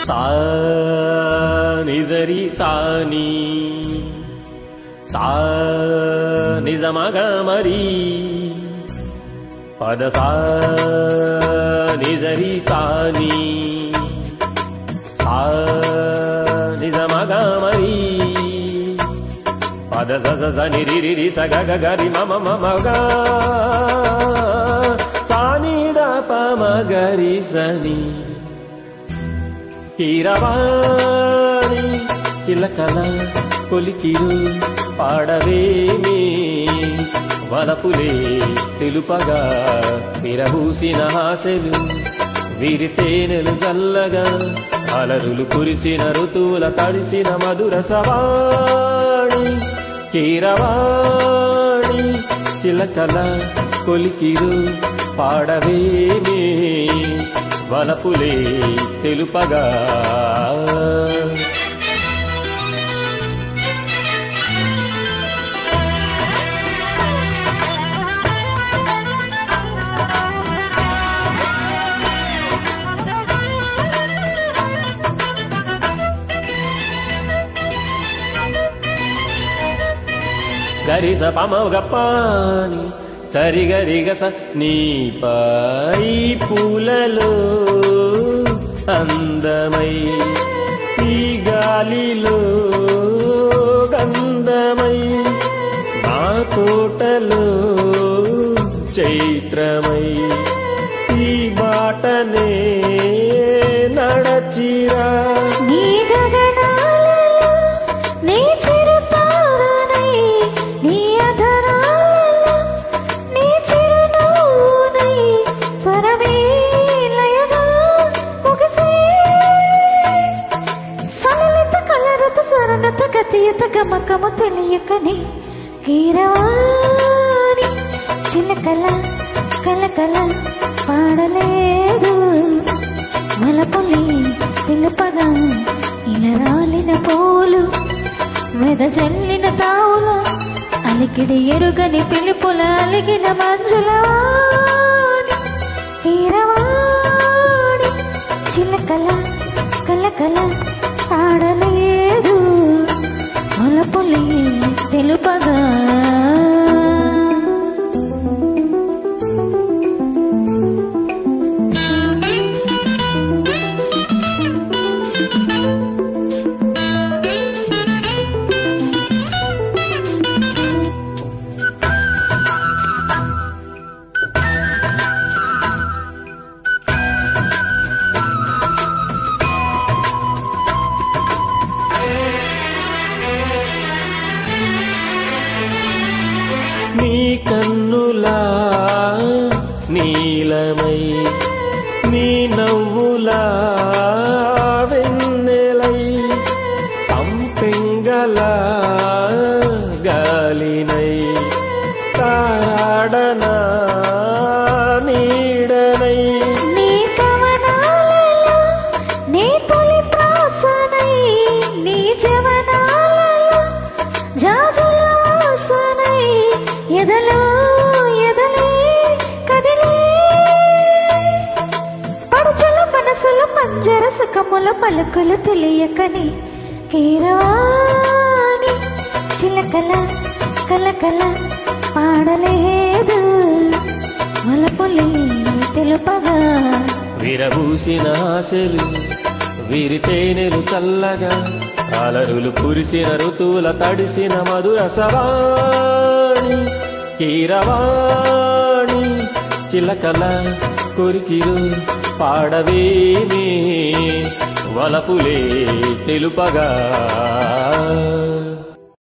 సా నిజరి సాని సా నిజమగ మరి పద సా నిజరి సాని సా నిజమగ మరి పద స స స ని రి రి రి స గ గ గ రి మ మ మ మ గ సా ని ద ప మ గ రి స ని కీరవాణి చిలకల కొలికిరు పాడవేమి వలపులే తెలుపగా విరబూసిన ఆశలు విరితేనెలు జల్లగా అలరులు కురిసిన ఋతువుల తడిసిన మధుర సవాణి కీరవాణి చిలకల కొలికిరు పాడవేమి వలపులే తెలుపగా గరిస పమగపాని సరిగరిగస నీపై పూలలో అందమై ఈ గాలిలో గంధమై నా తోటలో చైత్రమై ఈ బాటనే నడచిరా నీ గగనాలలో నీ చిరుతారనై నీ అధరాలలో నీ చిరునవ్వునై స్వరమే లయగా ముగిసే సలలిత కలరత స్వరనత గతియుత గమకము తెలియకని కీరవాణి చిలకల కలకల పాడలేదు మలపులి తెలుపగా ఇలా రాలిన పోలు వెదజల్లిన తావుల అలికిడి ఎరుగని పిలుపుల అలిగిన మంజుల హీరవాణి చిలకల కలకల ఆడలేదు మలపులి తెలుపగా నీ కన్నులా నీలమై నీ నవ్వులా వెన్నెలై సంపెంగలా గాలినై తారాడనా నీడనై నీ కవనాలలో నీ తొలి ప్రాసనై నీ జవనాలలో జాజుల వాసనై ఎదలో ఎదలే కదిలే పడుచుల మనసుల మంజర సుఖముల పలుకులు తెలియకని కీరవాణి చిలకల కలకల పాడలేదు మలపులి తెలుపగా విరబూసిన ఆశలు విరితేనెలు చల్లగా అలరులు కురిసిన ఋతువుల తడిసిన మధుర సవాణి కీరవాణి చిలకల కొరికిరు పాడవేమి వలపులే తెలుపగా